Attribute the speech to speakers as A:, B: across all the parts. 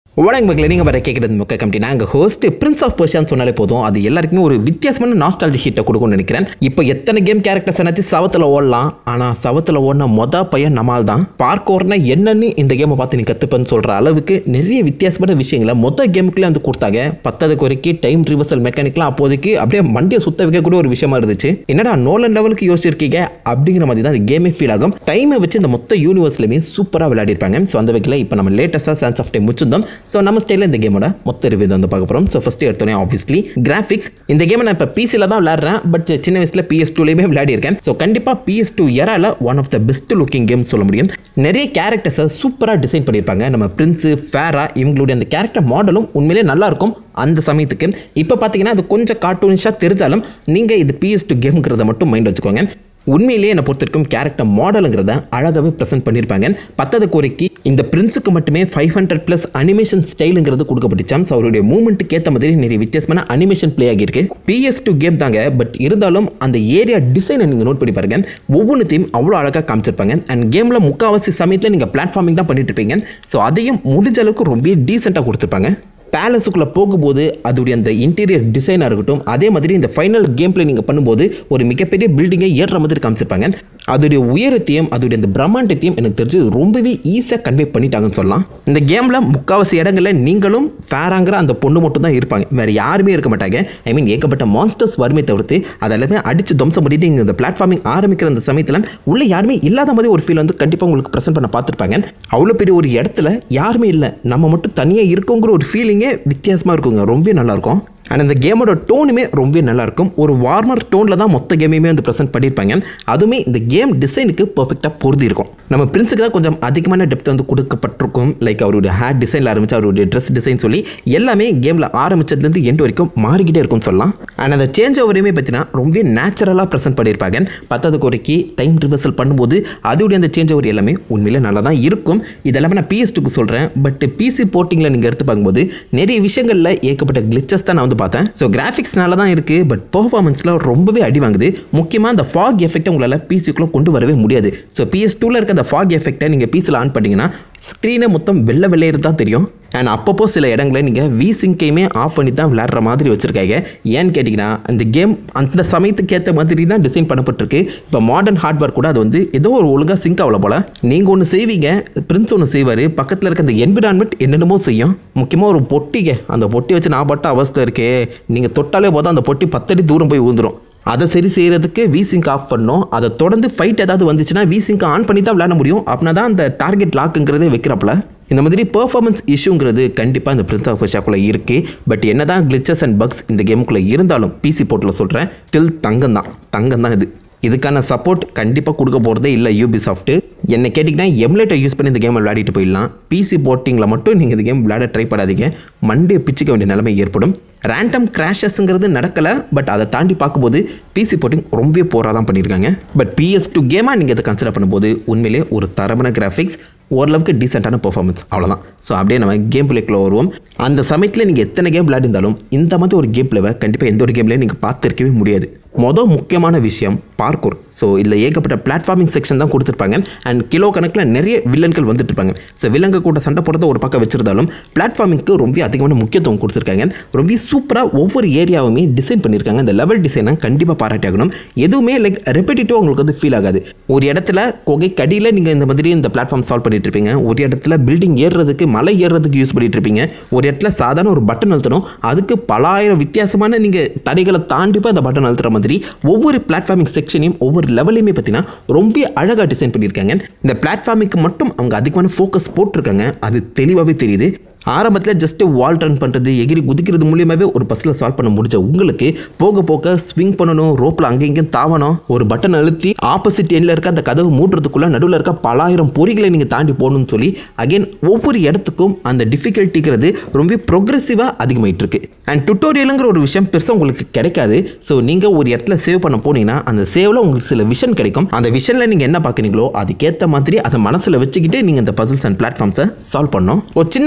A: வணக்கம் மக்களே நீங்கள் வர கேட்குறது முக்க கம்பெனி நாங்கள் ஹோஸ்ட் பிரின்ஸ் ஆஃப் பர்ஷியான்னு சொன்னாலே போதும் அது எல்லாருக்குமே ஒரு வித்தியாசமான நாஸ்டாலஜி ஹீட்டை கொடுக்கும்னு நினைக்கிறேன் இப்போ எத்தனை கேம் கேரக்டர்ஸ் என்னாச்சு சவத்தில் ஓடலாம் ஆனால் சவத்தில் ஓடின மொத பையன் நம்மால் தான் பார்க்கோர்னா என்னன்னு இந்த கேமை பார்த்து நீ கற்றுப்பேன்னு சொல்கிற அளவுக்கு நிறைய வித்தியாசமான விஷயங்களை மொத்த கேமுக்குள்ளே வந்து கொடுத்தாங்க பத்ததுக்கு வரைக்கும் டைம் ரிவர்சல் மெக்கானிக்லாம் அப்போதைக்கு அப்படியே மண்டியை சுத்த வைக்கக்கூடிய ஒரு விஷயமா இருந்துச்சு என்னடா நோலன் லெவலுக்கு யோசிச்சிருக்கீங்க அப்படிங்கிற மாதிரி தான் அந்த கேமே ஃபீல் ஆகும் டைமை வச்சு இந்த மொத்த யூனிவர்ஸ்லையுமே சூப்பராக விளையாடிருப்பாங்க ஸோ அந்த வகையில் இப்போ நம்ம லேட்டஸ்ட்டாக சான்ஸ் ஆஃப் டைம் முடிச்சிருந்தோம் ஸோ நம்ம ஸ்டைலில் இந்த கேமோட மொத்த ரிவ்யூ வந்து பார்க்க போகிறோம் ஸோ ஃபஸ்ட்டு எடுத்தோன்னே ஆப்வியஸ்லி கிராஃபிக்ஸ் இந்த கேமை நான் இப்போ பிசியில் தான் விளையாடுறேன் பட் சின்ன வயசில் பிஎஸ் டூலேயுமே விளையாடிருக்கேன் ஸோ கண்டிப்பாக பிஎஸ் டூ எரால one of the best looking game சொல்ல முடியும் நிறைய கேரக்டர்ஸை சூப்பராக டிசைன் பண்ணியிருப்பாங்க நம்ம பிரின்ஸு ஃபேரா இவங்களுடைய அந்த கேரக்டர் மாடலும் உண்மையிலே நல்லா இருக்கும் அந்த சமயத்துக்கு இப்போ பார்த்தீங்கன்னா அது கொஞ்சம் கார்ட்டூனிஷாக தெரிஞ்சாலும் நீங்கள் இது பிஎஸ் டூ கேம்ங்கிறத மட்டும் மைண்ட் வச்சுக்கோங்க உண்மையிலேயே என்னை பொறுத்த வரைக்கும் கேரக்டர் மாடலுங்கிறத அழகாகவே ப்ரெசென்ட் பண்ணியிருப்பாங்க பத்தது கோரிக்கை இந்த பிரின்ஸுக்கு மட்டுமே ஃபைவ் ஹண்ட்ரட் ப்ளஸ் அனிமேஷன் ஸ்டைலுங்கிறது கொடுக்கப்பட்டுச்சாம் ஸோ அவருடைய மூமெண்ட்டுக்கு ஏற்ற மாதிரி நிறைய வித்தியாசமான அனிமேஷன் ப்ளே ஆகியிருக்கு பிஎஸ் டூ கேம் தாங்க பட் இருந்தாலும் அந்த ஏரியா டிசைனை நீங்கள் நோட் பண்ணி பாருங்க ஒவ்வொன்றுத்தையும் அவ்வளோ அழகாக காமிச்சிருப்பாங்க அண்ட் கேமில் முக்கால்வாசி சமயத்தில் நீங்கள் பிளாட்ஃபார்மிங் தான் பண்ணிட்டு இருப்பீங்க ஸோ அதையும் முடிஞ்ச அளவுக்கு ரொம்ப டீசெண்டாக கொடுத்துருப்பாங்க பேலஸுக்குள்ளே போகும்போது அதோடைய அந்த இன்டீரியர் டிசைனாக இருக்கட்டும் அதே மாதிரி இந்த ஃபைனல் கேம் பிளே நீங்கள் பண்ணும்போது ஒரு மிகப்பெரிய பில்டிங்கை ஏறுற மாதிரி காமிச்சிருப்பாங்க அதோடைய உயரத்தையும் அதோடைய அந்த பிரம்மாண்டத்தையும் எனக்கு தெரிஞ்சு ரொம்பவே ஈஸியாக கன்வே பண்ணிட்டாங்கன்னு சொல்லலாம் இந்த கேமில் முக்கால்வாசி இடங்களில் நீங்களும் ஃபேராங்கிற அந்த பொண்ணு மட்டும் தான் இருப்பாங்க வேறு யாருமே இருக்க மாட்டாங்க ஐ மீன் ஏகப்பட்ட மான்ஸ்டர்ஸ் வருமே தவிர்த்து அதெல்லாமே அடித்து துவம்சம் பண்ணிட்டு இங்கே இந்த பிளாட்ஃபார்மிங் ஆரம்பிக்கிற அந்த சமயத்தில் உள்ள யாருமே இல்லாத மாதிரி ஒரு ஃபீல் வந்து கண்டிப்பாக உங்களுக்கு ப்ரெசென்ட் பண்ண பார்த்துருப்பாங்க அவ்வளோ பெரிய ஒரு இடத்துல யாருமே இல்லை நம்ம மட்டும் தனியாக இருக்கோங்கிற ஒரு ஃபீலிங்கே வித்தியாசமாக இருக்குங்க ரொம்ப நல்லாயிருக்கும் அண்ட் அந்த கேமோட டோனுமே ரொம்ப நல்லாயிருக்கும் ஒரு வார்மர் டோனில் தான் மொத்த கேமையுமே வந்து ப்ரெசென்ட் பண்ணியிருப்பாங்க அதுவுமே இந்த கேம் டிசைனுக்கு பர்ஃபெக்டாக பொருந்தி இருக்கும் நம்ம பிரின்ஸுக்கு தான் கொஞ்சம் அதிகமான டெப்த் வந்து கொடுக்கப்பட்டிருக்கும் லைக் அவருடைய ஹேர் டிசைனில் ஆரம்பிச்சு அவருடைய ட்ரெஸ் டிசைன் சொல்லி எல்லாமே கேமில் ஆரம்பிச்சதுலேருந்து எண்டு வரைக்கும் மாறிக்கிட்டே இருக்கும்னு சொல்லலாம் அண்ட் அந்த சேஞ்ச் ஓவரையுமே பார்த்தீங்கன்னா ரொம்ப நேச்சுரலாக ப்ரெசென்ட் பண்ணியிருப்பாங்க பத்தாவது குறைக்கு டைம் ரிவர்சல் பண்ணும்போது அதோடைய அந்த சேஞ்ச் ஓவர் எல்லாமே உண்மையிலே நல்லா தான் இருக்கும் இதெல்லாமே நான் பிஎஸ் டூக்கு சொல்கிறேன் பட் பிசி போர்ட்டிங்கில் நீங்கள் எடுத்து பார்க்கும்போது நிறைய விஷயங்களில் ஏகப்பட்ட கிளிச்சஸ் தான் நான் வந்து பார்த்தேன் ஸோ கிராஃபிக்ஸ்னால தான் இருக்குது பட் பர்ஃபார்மன்ஸில் ரொம்பவே அடி வாங்குது முக்கியமாக அந்த ஃபாக் எஃபெக்ட்டை உங்களால் பிசிக்குள்ளே கொண்டு வரவே முடியாது ஸோ பிஎஸ் டூவில் இருக்க அந்த ஃபாக் எஃபெக்ட்டை நீங்கள் பிசியில் ஆன் பண்ணிங்கன்னா ஸ்க்ரீனை மொத்தம் வெள்ளை வெள்ளையது தான் தெரியும் அண்ட் அப்பப்போ சில இடங்களில் நீங்கள் வி சிங்கையுமே ஆஃப் பண்ணி தான் விளையாடுற மாதிரி வச்சுருக்காங்க ஏன்னு கேட்டிங்கன்னா அந்த கேம் அந்த சமயத்துக்கு ஏற்ற மாதிரி தான் டிசைன் பண்ணப்பட்டிருக்கு இப்போ மாடர்ன் ஹார்ட்வேர் கூட அது வந்து ஏதோ ஒரு ஒழுங்காக சிங்க் ஆகல போல் நீங்கள் ஒன்று செய்வீங்க பிரின்ஸ் ஒன்று செய்வார் பக்கத்தில் இருக்க அந்த என்விரான்மெண்ட் என்னென்னமோ செய்யும் முக்கியமாக ஒரு பொட்டிங்க அந்த பொட்டி வச்சு நான் பட்ட அவஸ்தை இருக்கே நீங்கள் தொட்டாலே போதும் அந்த பொட்டி பத்தடி தூரம் போய் விழுந்துரும் அதை சரி செய்கிறதுக்கு வி சிங்க் ஆஃப் பண்ணோம் அதை தொடர்ந்து ஃபைட் ஏதாவது வந்துச்சுன்னா வி சிங்க் ஆன் பண்ணி தான் விளையாட முடியும் அப்படின்னா தான் அந்த டார்கெட் லாக்குங்கிறதே வைக்கிறப்பல இந்த மாதிரி பெர்ஃபார்மன்ஸ் இஷ்யூங்கிறது கண்டிப்பாக இந்த பிரின்ஸ் ஆஃப் பர்ஷாக்குள்ளே இருக்குது பட் என்ன தான் கிளிச்சஸ் அண்ட் பக்ஸ் இந்த கேமுக்குள்ளே இருந்தாலும் பிசி போர்ட்டில் சொல்கிறேன் டில் தங்கம் தான் தங்கம் தான் இது இதுக்கான சப்போர்ட் கண்டிப்பாக கொடுக்க போகிறதே இல்லை யூபி சாஃப்ட்டு என்னை கேட்டிங்கன்னா எம்லேட்டை யூஸ் பண்ணி இந்த கேமை விளையாடிட்டு போயிடலாம் பிசி போர்ட்டிங்கில் மட்டும் நீங்கள் இந்த கேம் விளையாட ட்ரை பண்ணாதீங்க மண்டே பிச்சுக்க வேண்டிய நிலைமை ஏற்படும் ரேண்டம் கிராஷஸ்ங்கிறது நடக்கலை பட் அதை தாண்டி பார்க்கும்போது பிசி போர்ட்டிங் ரொம்பவே போராக தான் பண்ணியிருக்காங்க பட் பிஎஸ் டூ கேமாக நீங்கள் இதை கன்சிடர் பண்ணும்போது உண்மையிலே ஒரு தரமான கிராஃபிக்ஸ் ஓரளவுக்கு டீசெண்டான பெர்ஃபார்மன்ஸ் அவ்வளோதான் ஸோ அப்படியே நம்ம கேம் பிளேக்குள்ளே வருவோம் அந்த சமயத்தில் நீங்கள் எத்தனை கேம் விளையாடிருந்தாலும் இந்த மாதிரி ஒரு கேம் பிளேவை கண்டிப்பாக எந்த ஒரு கேம்லேயும் நீங்கள் பார்த்துருக்கவே முடியாது மொதல் முக்கியமான விஷயம் பார்க்கூர் ஸோ இதில் ஏகப்பட்ட பிளாட்ஃபார்மிங் செக்ஷன் தான் கொடுத்துருப்பாங்க அண்ட் கிலோ கணக்கில் நிறைய வில்லன்கள் வந்துட்டு இருப்பாங்க ஸோ வில்லங்க கூட சண்டை போடுறத ஒரு பக்கம் வச்சிருந்தாலும் பிளாட்ஃபார்மிங்க்கு ரொம்ப அதிகமான முக்கியத்துவம் கொடுத்துருக்காங்க ரொம்ப சூப்பராக ஒவ்வொரு ஏரியாவுமே டிசைன் பண்ணியிருக்காங்க அந்த லெவல் டிசைனை கண்டிப்பாக பாராட்டி ஆகணும் எதுவுமே லைக் ரெப்பிட்டேட்டிவ் உங்களுக்கு வந்து ஃபீல் ஆகாது ஒரு இடத்துல கொகை கடியில் நீங்கள் இந்த மாதிரி இந்த பிளாட்ஃபார்ம் சால்வ் பண்ணிட்டு இருப்பீங்க ஒரு இடத்துல பில்டிங் ஏறுறதுக்கு மலை ஏறுறதுக்கு யூஸ் பண்ணிட்டு இருப்பீங்க ஒரு இடத்துல சாதாரண ஒரு பட்டன் அழுத்தணும் அதுக்கு பலாயிரம் வித்தியாசமான நீங்கள் தடைகளை தாண்டி போய் அந்த பட்டன் அழுத்துற மாதிரி ஒவ்வொரு பிளாட்ஃபார்மிங் செக்ஷனையும் ஒவ்வொரு லெவலையுமே பார்த்தீங்கன்னா ரொம்ப அழகாக டிசைன் பண்ணியிருக்காங்க இந்த பிளாட்ஃபார்மிங்க்கு மட்டும் அவங்க அதிகமான ஃபோக்கஸ் போட்டிருக்காங்க அது தெளிவாகவே தெரியுது ஆரம்பத்தில் ஜஸ்ட்டு வால் ரன் பண்ணுறது எகிரி குதிக்கிறது மூலியமாகவே ஒரு பஸ்ஸில் சால்வ் பண்ண முடிஞ்ச உங்களுக்கு போக போக ஸ்விங் பண்ணணும் ரோப்பில் அங்கே இங்கேயும் தாவணும் ஒரு பட்டன் அழுத்தி ஆப்போசிட் எண்டில் இருக்க அந்த கதவு மூடுறதுக்குள்ளே நடுவில் இருக்க பலாயிரம் பொறிகளை நீங்கள் தாண்டி போகணும்னு சொல்லி அகைன் ஒவ்வொரு இடத்துக்கும் அந்த டிஃபிகல்ட்டிங்கிறது ரொம்ப ப்ரொக்ரெசிவாக அதிகமாயிட்டு இருக்கு அண்ட் டுட்டோரியலுங்கிற ஒரு விஷயம் பெருசாக உங்களுக்கு கிடைக்காது ஸோ நீங்கள் ஒரு இடத்துல சேவ் பண்ண போனீங்கன்னா அந்த சேவில் உங்களுக்கு சில விஷன் கிடைக்கும் அந்த விஷனில் நீங்கள் என்ன பார்க்குறீங்களோ அதுக்கேற்ற மாதிரி அதை மனசில் வச்சுக்கிட்டு நீங்கள் இந்த பசில்ஸ் அண்ட் பிளாட்ஃபார்ம்ஸை சால்வ் பண்ணணும் ஒரு சின்ன ஹிண்ட்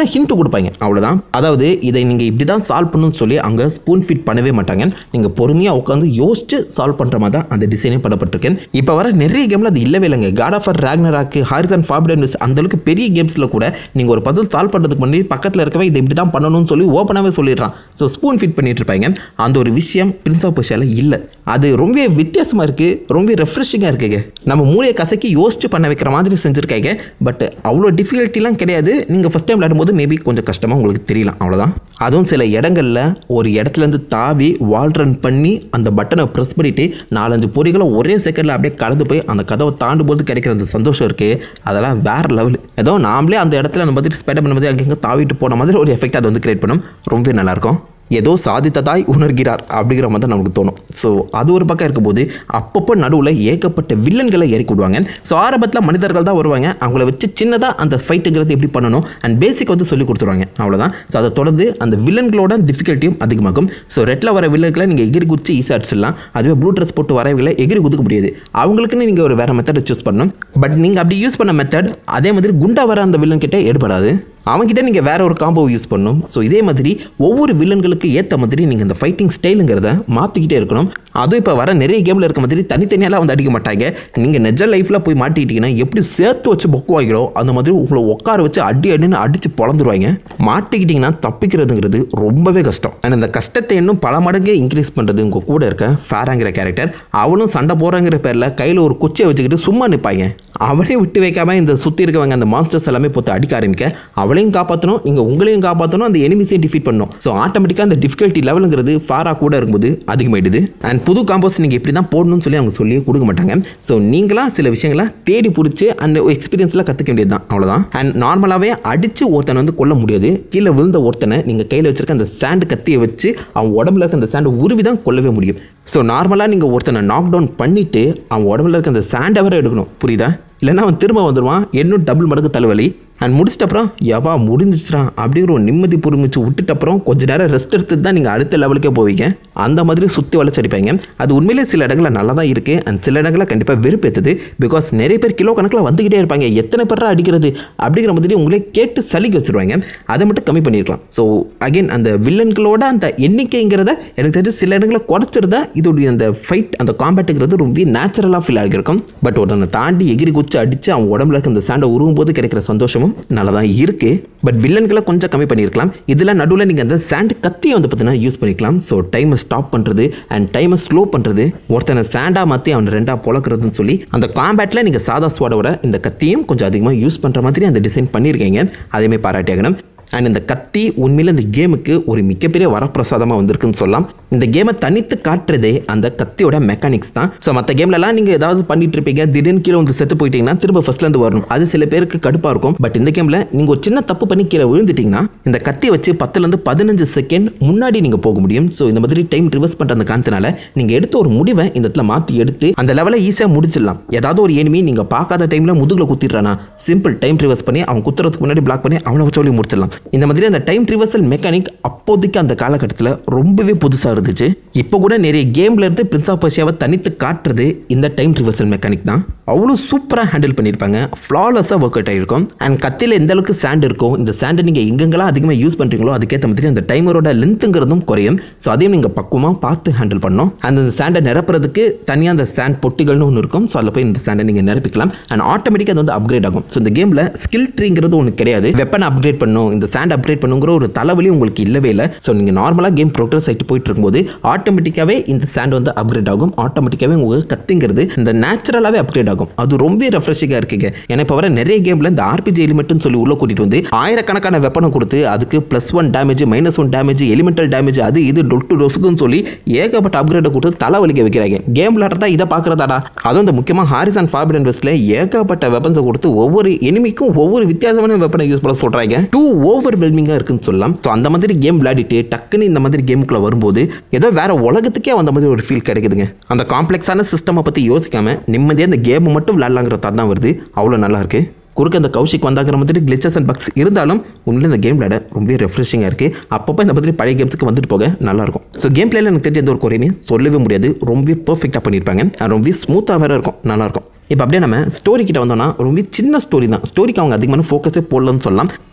A: கொடுப்பாங்க அவ்வளோதான் அதாவது இதை நீங்கள் இப்படி தான் சால்வ் பண்ணணும்னு சொல்லி அங்கே ஸ்பூன் ஃபிட் பண்ணவே மாட்டாங்க நீங்கள் பொறுமையாக உட்காந்து யோசிச்சு சால்வ் பண்ணுற மாதிரி தான் அந்த டிசைனே பண்ணப்பட்டிருக்கு இப்போ வர நிறைய கேமில் அது இல்லவே இல்லைங்க காட் ஆஃப் ராக்னராக்கு ஹாரிசன் ஃபாபிடன்ஸ் அந்த அளவுக்கு பெரிய கேம்ஸில் கூட நீங்கள் ஒரு பசில் சால்வ் பண்ணுறதுக்கு முன்னாடி பக்கத்தில் இருக்கவே இதை இப்படி தான் பண்ணணும்னு சொல்லி ஓப்பனாகவே சொல்லிடுறான் ஸோ ஸ்பூன் ஃபிட் பண்ணிட்டு இருப்பாங்க அந்த ஒரு விஷயம் பிரின்ஸ் ஆஃப் பர்ஷியாவில் இல்லை அது ரொம்ப வித்தியாசமாக இருக்குது ரொம்ப ரெஃப்ரெஷிங்காக இருக்குங்க நம்ம மூளையை கசக்கி யோசிச்சு பண்ண வைக்கிற மாதிரி செஞ்சுருக்காங்க பட் அவ்வளோ டிஃபிகல்ட்டிலாம் கிடையாது நீங்கள் ஃபஸ்ட் டைம் விளையாடும்போது மேபி கொஞ்சம் கஷ்டமாக உங்களுக்கு தெரியலாம் அவ்வளோதான் அதுவும் சில இடங்களில் ஒரு இடத்துலேருந்து தாவி வால் ரன் பண்ணி அந்த பட்டனை ப்ரெஸ் பண்ணிவிட்டு நாலஞ்சு பொறிகளை ஒரே செகண்டில் அப்படியே கடந்து போய் அந்த கதவை தாண்டும் போது கிடைக்கிற அந்த சந்தோஷம் இருக்குது அதெல்லாம் வேறு லெவல் ஏதோ நாமளே அந்த இடத்துல நம்ம வந்து ஸ்பெண்ட் பண்ண மாதிரி அங்கங்கே தாவிட்டு போன மாதிரி ஒரு எஃபெக்ட் அதை வந்து கிரியேட் பண்ணும் ரொம்ப நல்லாயிருக்கும் ஏதோ சாதித்ததாய் உணர்கிறார் அப்படிங்கிற மாதிரி தான் நமக்கு தோணும் ஸோ அது ஒரு பக்கம் இருக்கும்போது அப்பப்போ நடுவில் ஏகப்பட்ட வில்லன்களை இறக்கி விடுவாங்க ஸோ ஆரம்பத்தில் மனிதர்கள் தான் வருவாங்க அவங்கள வச்சு சின்னதாக அந்த ஃபைட்டுங்கிறது எப்படி பண்ணணும் அண்ட் பேசிக் வந்து சொல்லி கொடுத்துருவாங்க அவ்வளோதான் ஸோ அதை தொடர்ந்து அந்த வில்லன்களோட டிஃபிகல்ட்டியும் அதிகமாகும் ஸோ ரெட்டில் வர வில்லன்களை நீங்கள் எகிரி குச்சி ஈஸியாக அடிச்சிடலாம் அதுவே ப்ளூ ட்ரெஸ் போட்டு வரவங்களை எகிரி குதுக்க முடியாது அவங்களுக்குன்னு நீங்கள் ஒரு வேறு மெத்தடை சூஸ் பண்ணணும் பட் நீங்கள் அப்படி யூஸ் பண்ண மெத்தட் அதே மாதிரி குண்டா வர அந்த வில்லன் கிட்ட ஏற்படாது அவங்ககிட்ட நீங்கள் வேற ஒரு காம்போ யூஸ் பண்ணணும் ஸோ இதே மாதிரி ஒவ்வொரு வில்லன்களுக்கு ஏற்ற மாதிரி நீங்கள் இந்த ஃபைட்டிங் ஸ்டைலுங்கிறத மாற்றிக்கிட்டே இருக்கணும் அதுவும் இப்போ வர நிறைய கேமில் இருக்க மாதிரி தனித்தனியாலாம் வந்து அடிக்க மாட்டாங்க நீங்கள் நெஜ லைஃப்பில் போய் மாட்டிக்கிட்டீங்கன்னா எப்படி சேர்த்து வச்சு பொக்குவாங்களோ அந்த மாதிரி உங்களை உட்கார வச்சு அடி அடின்னு அடித்து பொழந்துருவாங்க மாட்டிக்கிட்டிங்கன்னா தப்பிக்கிறதுங்கிறது ரொம்பவே கஷ்டம் அண்ட் அந்த கஷ்டத்தை இன்னும் பல மடங்கு இன்க்ரீஸ் பண்ணுறது உங்கள் கூட இருக்க ஃபேராங்கிற கேரக்டர் அவளும் சண்டை போகிறாங்கிற பேரில் கையில் ஒரு குச்சியை வச்சுக்கிட்டு சும்மா நிற்பாங்க அவளே விட்டு வைக்காம இந்த சுற்றி இருக்கவங்க அந்த மான்ஸ்டர்ஸ் எல்லாமே போட்டு அடிக்க ஆரம்பிக்க அவளையும் காப்பாற்றணும் இங்கே உங்களையும் காப்பாற்றணும் அந்த எனிமிஸையும் டிஃபீட் பண்ணணும் ஸோ ஆட்டோமேட்டிக்காக அந்த டிஃபிகல்ட்டி லெவலுங்கிறது ஃபாராக கூட இருக்கும்போது அதிகமாயிடுது அண்ட் புது காம்போஸ் நீங்கள் இப்படி தான் போடணும்னு சொல்லி அவங்க சொல்லி கொடுக்க மாட்டாங்க ஸோ நீங்களா சில விஷயங்களை தேடி பிடிச்சி அந்த எக்ஸ்பீரியன்ஸில் கற்றுக்க வேண்டியது தான் அவ்வளோதான் அண்ட் நார்மலாகவே அடித்து ஒருத்தனை வந்து கொல்ல முடியாது கீழே விழுந்த ஒருத்தனை நீங்கள் கையில் வச்சிருக்க அந்த சாண்டு கத்தியை வச்சு அவன் உடம்புல இருக்க அந்த சாண்டை உருவி தான் கொல்லவே முடியும் ஸோ நார்மலாக நீங்கள் ஒருத்தனை நாக் டவுன் பண்ணிவிட்டு அவன் உடம்புல இருக்க அந்த சாண்டை வரை எடுக்கணும் புரியுதா இல்லைன்னா அவன் திரும்ப வந்துடுவான் இன்னும் டபுள் மடங்கு தலைவலி அண்ட் முடிச்சிட்ட அப்புறம் எவா முடிஞ்சிச்சுடா அப்படிங்கிற ஒரு நிம்மதி பொறுமிச்சு விட்டுட்ட அப்புறம் கொஞ்ச நேரம் ரெஸ்ட் எடுத்து தான் நீங்கள் அடுத்த லெவலுக்கே போவீங்க அந்த மாதிரி சுற்றி வளைச்சு அடிப்பாங்க அது உண்மையிலே சில இடங்களில் நல்லா தான் இருக்குது அண்ட் சில இடங்களில் கண்டிப்பாக வெறுப்பேற்றுது பிகாஸ் நிறைய பேர் கிலோ கணக்கில் வந்துக்கிட்டே இருப்பாங்க எத்தனை பேரா அடிக்கிறது அப்படிங்கிற மாதிரி உங்களே கேட்டு சலிக்க வச்சுருவாங்க அதை மட்டும் கம்மி பண்ணியிருக்கலாம் ஸோ அகைன் அந்த வில்லன்களோட அந்த எண்ணிக்கைங்கிறத எனக்கு தெரிஞ்சு சில இடங்களில் குறைச்சிருந்தா இதோடைய அந்த ஃபைட் அந்த காம்பேட்டுங்கிறது ரொம்ப நேச்சுரலாக ஃபீல் ஆகியிருக்கும் பட் ஒருத்தனை தாண்டி எகிரி குச்சி அடித்து அவன் உடம்புல இருக்க அந்த சாண்டை உருவும் போது கிடைக்கிற சந்தோஷமும் நல்லா தான் இருக்குது பட் வில்லன்களை கொஞ்சம் கம்மி பண்ணியிருக்கலாம் இதில் நடுவில் நீங்கள் அந்த சாண்ட் கத்தியை வந்து பார்த்தீங்கன்னா யூஸ் பண்ணிக்கலாம் ஸோ டைமை ஸ்டாப் பண்ணுறது அண்ட் டைமை ஸ்லோ பண்ணுறது ஒருத்தனை சாண்டாக மாற்றி அவனை ரெண்டாக பொழக்கிறதுன்னு சொல்லி அந்த காம்பேட்டில் நீங்கள் சாதா ஸ்வாடோட இந்த கத்தியும் கொஞ்சம் அதிகமாக யூஸ் பண்ணுற மாதிரி அந்த டிசைன் பண்ணியிருக்கீங்க அதேமாதிரி பாராட்டியாகணும் அண்ட் இந்த கத்தி உண்மையில் இந்த கேமுக்கு ஒரு மிகப்பெரிய வரப்பிரசாதமாக வந்திருக்குன்னு சொல்லலாம் இந்த கேமை தனித்து காட்டுறதே அந்த கத்தியோட மெக்கானிக்ஸ் தான் ஸோ மற்ற கேம்லலாம் நீங்கள் ஏதாவது பண்ணிட்டு இருப்பீங்க திடீர்னு கீழே வந்து செத்து போயிட்டீங்கன்னா திரும்ப ஃபர்ஸ்ட்லேருந்து வரணும் அது சில பேருக்கு கடுப்பாக இருக்கும் பட் இந்த கேமில் நீங்கள் ஒரு சின்ன தப்பு பண்ணி கீழே விழுந்துட்டீங்கன்னா இந்த கத்தி வச்சு பத்துலேருந்து பதினஞ்சு செகண்ட் முன்னாடி நீங்கள் போக முடியும் ஸோ இந்த மாதிரி டைம் ரிவர்ஸ் பண்ணுற அந்த காரணத்தினால நீங்கள் எடுத்த ஒரு முடிவை இந்த இடத்துல மாற்றி எடுத்து அந்த லெவலை ஈஸியாக முடிச்சிடலாம் ஏதாவது ஒரு எனிமி நீங்கள் பார்க்காத டைமில் முதுகில் குத்திடுறானா சிம்பிள் டைம் ரிவர்ஸ் பண்ணி அவன் குத்துறதுக்கு முன்னாடி பிளாக் பண்ணி அவனை சொல்லி முடிச்சிடலாம் இந்த மாதிரி அந்த டைம் ரிவர்சல் மெக்கானிக் அப்போதைக்கு அந்த காலகட்டத்தில் ரொம்பவே புதுசாக இருந்துச்சு இப்போ கூட நிறைய கேம்ல இருந்து பிரின்ஸ் ஆஃப் பர்ஷியாவை தனித்து காட்டுறது இந்த டைம் ரிவர்சல் மெக்கானிக் தான் அவ்வளோ சூப்பராக ஹேண்டில் பண்ணியிருப்பாங்க ஃப்ளாலெஸ்ஸாக ஒர்க் அவுட் ஆகிருக்கும் அண்ட் கத்தியில் எந்த அளவுக்கு சாண்ட் இருக்கும் இந்த சாண்டை நீங்கள் எங்கெங்கெல்லாம் அதிகமாக யூஸ் பண்ணுறீங்களோ அதுக்கேற்ற மாதிரி அந்த டைமரோட லென்த்துங்கிறதும் குறையும் ஸோ அதையும் நீங்கள் பக்குவமாக பார்த்து ஹேண்டில் பண்ணணும் அந்த அந்த சாண்டை நிரப்புறதுக்கு தனியாக அந்த சாண்ட் பொட்டிகள்னு ஒன்று இருக்கும் ஸோ அதில் போய் இந்த சாண்டை நீங்கள் நிரப்பிக்கலாம் அண்ட் ஆட்டோமேட்டிக்காக அது வந்து அப்கிரேட் ஆகும் ஸோ இந்த கேமில் ஸ்கில் ட்ரீங்கிறது ஒன்று கிடையாது வெப்பன் அப்கிரேட் பண்ணும் இந்த சாண்ட் அப்கிரேட் பண்ணுங்கிற ஒரு தலைவலி உங்களுக்கு இல்லவே இல்லை ஸோ நீங்கள் நார்மலாக கேம் ப்ரோக்ரஸ் ஆகிட்டு போயிட்டு இருக்கும்போது ஆட்டோமேட்டிக்காகவே இந்த சாண்ட் வந்து அப்கிரேட் ஆகும் ஆட்டோமேட்டிக்காகவே உங்களுக்கு கத்துங்கிறது இந்த நேச்சுரலாகவே அப்கிரேட் ஆகும் அது ரொம்ப ரெஃப்ரெஷிங்காக இருக்குங்க ஏன்னா இப்போ வர நிறைய கேமில் இந்த ஆர்பிஜி எலிமெண்ட்னு சொல்லி உள்ள கூட்டிட்டு வந்து ஆயிரக்கணக்கான வெப்பனை கொடுத்து அதுக்கு plus one damage minus one damage elemental damage அது இது டொட்டு டொசுக்குன்னு சொல்லி ஏகப்பட்ட அப்கிரேடை கொடுத்து தலைவலிக்க வைக்கிறாங்க கேம் விளாட்றதா இதை பார்க்குறதாடா அதுவும் இந்த முக்கியமாக ஹாரிசன் ஃபாபிடன் வெஸ்ட்டில் ஏகப்பட்ட வெப்பன்ஸை கொடுத்து ஒவ்வொரு எனிமிக்கும் ஒவ்வொரு வித்தியாசமான வெப்பனை யூஸ் பண்ண சொல்கிறாங்க டூ ஓவர் வெல்மிங்காக இருக்குன்னு சொல்லலாம் ஸோ அந்த மாதிரி கேம் விளையாடிட்டு டக்குன்னு இந்த மாதிரி கேமுக்குள்ள வரும்போது ஏதோ வேற உலகத்துக்கே அந்த மாதிரி ஒரு ஃபீல் கிடைக்குதுங்க அந்த காம்ப்ளெக்ஸான சிஸ்டமை பற்றி யோசிக்காம நிம்மதியாக இந்த கேம் மட்டும் விளையாடலாங்கிற தாட் தான் வருது அவ்வளோ நல்லா இருக்கு குறுக்க அந்த கௌஷிக் வந்தாங்கிற மாதிரி கிளிச்சஸ் அண்ட் பக்ஸ் இருந்தாலும் உண்மையில இந்த கேம் விளையாட ரொம்ப ரெஃப்ரெஷிங்காக இருக்குது அப்பப்போ இந்த மாதிரி பழைய கேம்ஸுக்கு வந்துட்டு போக நல்லாயிருக்கும் ஸோ கேம் பிளேல எனக்கு தெரிஞ்ச எந்த ஒரு குறையுமே சொல்லவே முடியாது ரொம்ப பர்ஃபெக்டாக பண்ணியிருப்பாங்க அது ரொம்ப ஸ்மூத்தாக வேறு இருக்கும் நல்லாயிருக்கும் இப்போ அப்படியே நம்ம ஸ்டோரி கிட்ட வந்தோம்னா ரொம்ப சின்ன ஸ்டோரி தான் ஸ்டோரிக்கு அவங்க அதிகமான ஃபோக்கஸே போடலன்னு சொல்லலாம்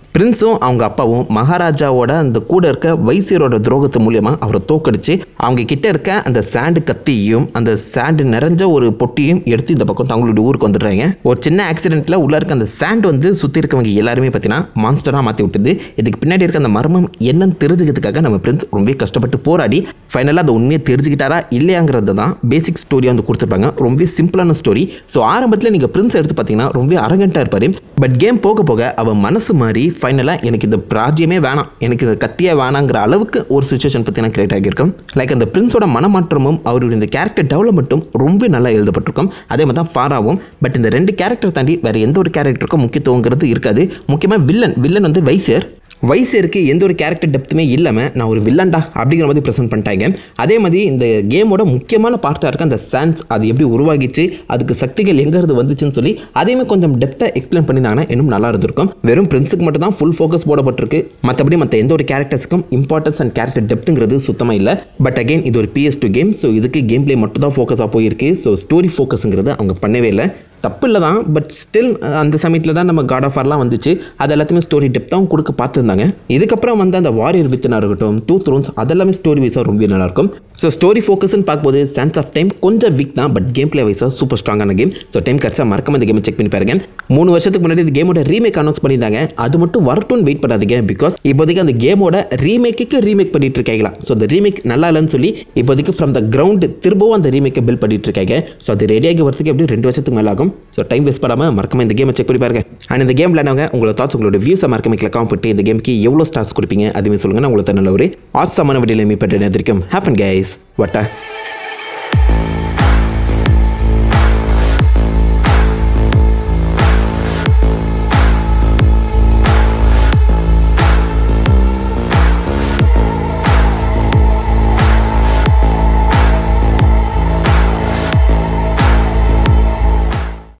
A: பிரின்ஸும் அவங்க அப்பாவும் மகாராஜாவோட அந்த கூட இருக்க வைசியரோட துரோகத்து மூலியமா அவரை தோக்கடிச்சு அவங்க கிட்ட இருக்க அந்த சாண்டு கத்தியையும் அந்த சாண்டு நிறைஞ்ச ஒரு பொட்டியும் எடுத்து இந்த பக்கம் தங்களுடைய ஊருக்கு வந்துடுறாங்க ஒரு சின்ன ஆக்சிடென்ட்ல உள்ள இருக்க அந்த சாண்ட் வந்து சுற்றி இருக்கவங்க எல்லாருமே பார்த்தீங்கன்னா மான்ஸ்டராக மாற்றி விட்டுது இதுக்கு பின்னாடி இருக்க அந்த மர்மம் என்னன்னு தெரிஞ்சுக்கிறதுக்காக நம்ம பிரின்ஸ் ரொம்ப கஷ்டப்பட்டு போராடி ஃபைனலாக அந்த உண்மையை தெரிஞ்சுக்கிட்டாரா இல்லையாங்கிறது தான் பேசிக் ஸ்டோரியாக வந்து கொடுத்துருப்பாங்க ரொம்ப சிம்பிளான ஸ்டோரி ஸோ ஆரம்பத்தில் நீங்கள் பிரின்ஸ் எடுத்து பார்த்தீங்கன்னா ரொம்ப அரகண்ட்டாக இருப்பார் பட் கேம் போக போக அவன் மனசு மாறி ஃபைனலாக எனக்கு இந்த ராஜ்யமே வேணாம் எனக்கு இந்த கத்தியே வேணாங்கிற அளவுக்கு ஒரு சுச்சுவேஷன் பார்த்தீங்கன்னா கிரியேட் ஆகியிருக்கும் லைக் அந்த பிரின்ஸோட மனமாற்றமும் அவருடைய இந்த கேரக்டர் டெவலப்மெண்ட்டும் ரொம்ப நல்லா எழுதப்பட்டிருக்கும் அதே மாதிரி தான் ஃபாராவும் பட் இந்த ரெண்டு கேரக்டர் தாண்டி வேறு எந்த ஒரு கேரக்டருக்கும் முக்கியத்துவங்கிறது இருக்காது முக்கியமாக வில்லன் வில்லன் வந்து வைசியர் வைசியருக்கு எந்த ஒரு கேரக்டர் டெப்த்துமே இல்லாமல் நான் ஒரு வில்லன்டா அப்படிங்கிற மாதிரி ப்ரெசென்ட் பண்ணிட்டாங்க அதே மாதிரி இந்த கேமோட முக்கியமான பார்ட்டாக இருக்க அந்த சான்ஸ் அது எப்படி உருவாகிச்சு அதுக்கு சக்திகள் எங்கேருந்து வந்துச்சுன்னு சொல்லி அதையுமே கொஞ்சம் டெப்த்தாக எக்ஸ்பிளைன் பண்ணியிருந்தாங்கன்னா இன்னும் நல்லா இருந்திருக்கும் வெறும் பிரின்ஸுக்கு மட்டும் தான் ஃபுல் ஃபோக்கஸ் போடப்பட்டிருக்கு மற்றபடி மற்ற எந்த ஒரு கேரக்டர்ஸுக்கும் இம்பார்ட்டன்ஸ் அண்ட் கேரக்டர் டெப்த்துங்கிறது சுத்தமாக இல்லை பட் அகைன் இது ஒரு பிஎஸ் டூ கேம் ஸோ இதுக்கு கேம் பிளே மட்டும் தான் ஃபோக்கஸாக போயிருக்கு ஸோ ஸ்டோரி ஃபோக்கஸுங்கிறது அவங்க பண்ணவே இல்லை தப்பு இல்லை தான் பட் ஸ்டில் அந்த சமயத்தில் தான் நம்ம காட் ஆஃப் ஆர்லாம் வந்துச்சு அது எல்லாத்தையுமே ஸ்டோரி டெப்த்தாகவும் கொடுக்க பார்த்துருந்தாங்க இதுக்கப்புறம் வந்து அந்த வாரியர் வித்தனாக இருக்கட்டும் டூ த்ரோன்ஸ் அதெல்லாமே ஸ்டோரி வைஸாக ரொம்ப நல்லாயிருக்கும் ஸோ ஸ்டோரி ஃபோக்கஸ்னு பார்க்கும்போது சென்ஸ் ஆஃப் டைம் கொஞ்சம் வீக் தான் பட் கேம் பிளே வைஸாக சூப்பர் ஸ்ட்ராங்கான கேம் ஸோ டைம் கரெக்டாக மறக்காம இந்த கேமை செக் பண்ணி பாருங்க மூணு வருஷத்துக்கு முன்னாடி இந்த கேமோட ரீமேக் அனௌன்ஸ் பண்ணியிருந்தாங்க அது மட்டும் வரட்டும்னு வெயிட் பண்ணாதீங்க பிகாஸ் இப்போதைக்கு அந்த கேமோட ரீமேக்கு ரீமேக் பண்ணிட்டு இருக்காங்களா ஸோ அந்த ரீமேக் நல்லா இல்லைன்னு சொல்லி இப்போதைக்கு ஃப்ரம் த கிரவுண்ட் திரும்பவும் அந்த ரீமேக்கை பில்ட் பண்ணிட்டு இருக்காங்க ஸோ அது ரெடியாகி வரதுக்கு எப்படி ரெண்டு வருஷத்துக்கு மேலே ஆகும் ஸோ டைம் வேஸ்ட் பண்ணாமல் மறக்காம இந்த கேமை செக் பண்ணி பாருங்க அண்ட் இந்த கேம் விளையாடுங்க உங்களோட தாட்ஸ் உங்களோட வியூஸை மறக்காம கிளக்காம போட்டு இந்த கேமுக்கு எவ்வளோ ஸ்டார்ஸ் கொடுப்பீங்க அதுவே சொல்லுங்கள் நான் உங்களுக்கு நல்ல ஒரு ஆசமான வீடியோவில் மீட் பண்ணுறேன் எதிர்க்கும் ஹேப்பன் கைஸ் வட்டா